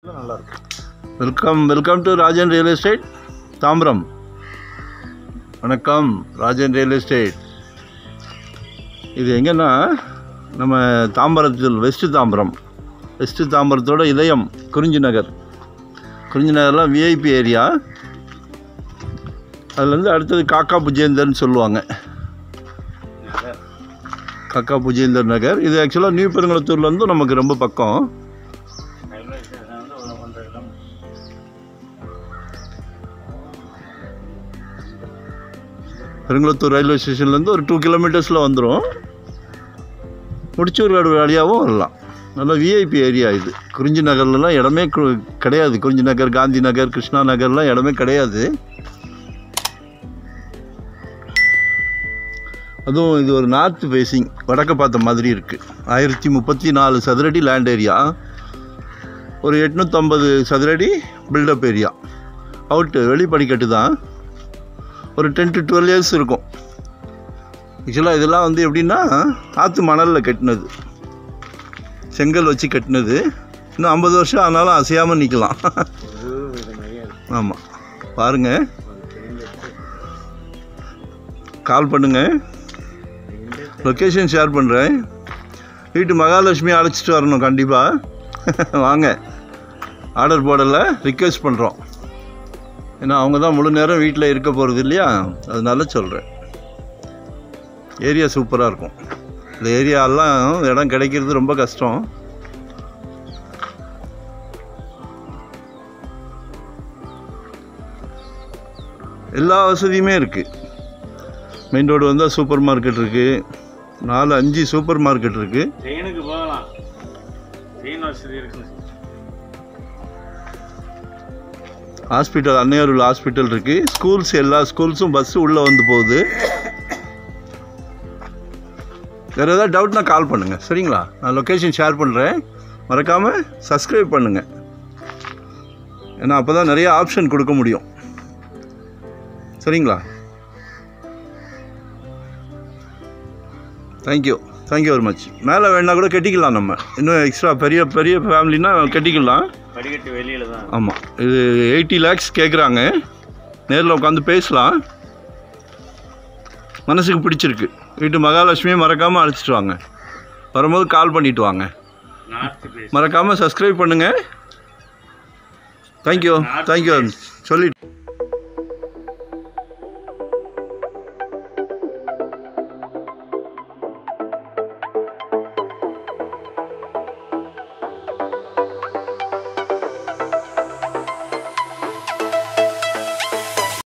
நல்லா இருக்கும் welcome welcome to Rajan real estate Tambaram வணக்கம் ராஜன் ரியல் எஸ்டேட் இது எங்கன்னா நம்ம தாம்பரத்தில் வெஸ்ட்டு தாம்பரம் வெஸ்ட்டு தாம்பரத்தோட இதயம் குறிஞ்சி நகர் குறிஞ்சி நகர்லாம் விஐபி ஏரியா அதுலேருந்து அடுத்தது காக்கா புஜேந்தர்னு சொல்லுவாங்க காக்கா புஜேந்தர் நகர் இது ஆக்சுவலாக நியூ பெருங்குளத்தூர்லேருந்து நமக்கு ரொம்ப பக்கம் ரயில்வே ஸ்டேஷன் வந்து ஒரு ஒன்றரை கிலோமீட்டர் பெருங்குளத்தூர் ரயில்வே ஸ்டேஷன்லேருந்து ஒரு டூ கிலோமீட்டர்ஸில் வந்துடும் முடிச்சூர் ரோடு வழியாகவும் வரலாம் நல்ல விஐபி ஏரியா இது குறிஞ்சி நகர்லலாம் இடமே கு- கிடையாது குறிஞ்சி நகர் காந்தி நகர் கிருஷ்ணா நகர்லாம் இடமே கிடையாது அதுவும் இது ஒரு நார்த் ஃபேஸிங் வடக்க பார்த்த மாதிரி இருக்குது ஆயிரத்தி முப்பத்தி நாலு சதுரடி லேண்ட் ஏரியா ஒரு எட்நூற்றம்பது சதுரடி பில்டப் ஏரியா அவுட்டு வெளிப்படிக்கட்டு தான் ஒரு டென் டு டுவெல் இயர்ஸ் இருக்கும் ஆக்சுவலாக இதெல்லாம் வந்து எப்படின்னா ஆற்று மணலில் கட்டினது செங்கல் வச்சு கட்டினது இன்னும் ஐம்பது வருஷம் ஆனாலும் அசையாமல் நிற்கலாம் ஒரு வித மாதிரியே இருக்கும் ஆமாம் பாருங்கள் ஒரு தெரிஞ்ச கால் பண்ணுங்கள் லொக்கேஷன் ஷேர் பண்ணுறேன் வீட்டு மகாலட்சுமி அழைச்சிட்டு வரணும் கண்டிப்பாக வாங்க ஆர்டர் போடலை ரிக்வெஸ்ட் பண்ணுறோம் ஏன்னா அவங்க தான் முழு நேரம் வீட்டில் இருக்க போகிறது இல்லையா அதனால சொல்கிறேன் ஏரியா சூப்பராக இருக்கும் இந்த ஏரியாலாம் இடம் கிடைக்கிறது ரொம்ப கஷ்டம் எல்லா வசதியுமே இருக்குது மெயின் ரோடு வந்தால் சூப்பர் மார்க்கெட் இருக்குது நாலு அஞ்சு சூப்பர் மார்க்கெட் இருக்குது ட்ரெயினுக்கு போகலாம் ட்ரெயின் வசதி இருக்கு ஹாஸ்பிட்டல் அன்னையாரூர் ஹாஸ்பிட்டல் இருக்குது ஸ்கூல்ஸ் எல்லா ஸ்கூல்ஸும் பஸ்ஸு உள்ளே வந்து போகுது வேறு ஏதாவது டவுட்னா கால் பண்ணுங்கள் சரிங்களா நான் லொக்கேஷன் ஷேர் பண்ணுறேன் மறக்காமல் சப்ஸ்கிரைப் பண்ணுங்கள் ஏன்னா அப்போ தான் நிறைய ஆப்ஷன் கொடுக்க முடியும் சரிங்களா தேங்க்யூ தேங்க்யூ வெரி மச் மேலே வேணா கூட கட்டிக்கலாம் நம்ம இன்னும் எக்ஸ்ட்ரா பெரிய பெரிய ஃபேமிலினா கட்டிக்கலாம் படிக்கட்டு வெளியில தான் ஆமாம் இது எயிட்டி லேக்ஸ் கேட்குறாங்க நேரில் உட்காந்து பேசலாம் மனசுக்கு பிடிச்சிருக்கு வீட்டு மகாலட்சுமியை மறக்காமல் அழைச்சிட்டு வாங்க வரும்போது கால் பண்ணிட்டு வாங்க நார்த் பிளேஸ் மறக்காமல் சப்ஸ்கிரைப் பண்ணுங்கள் தேங்க்யூ தேங்க்யூ சொல்லி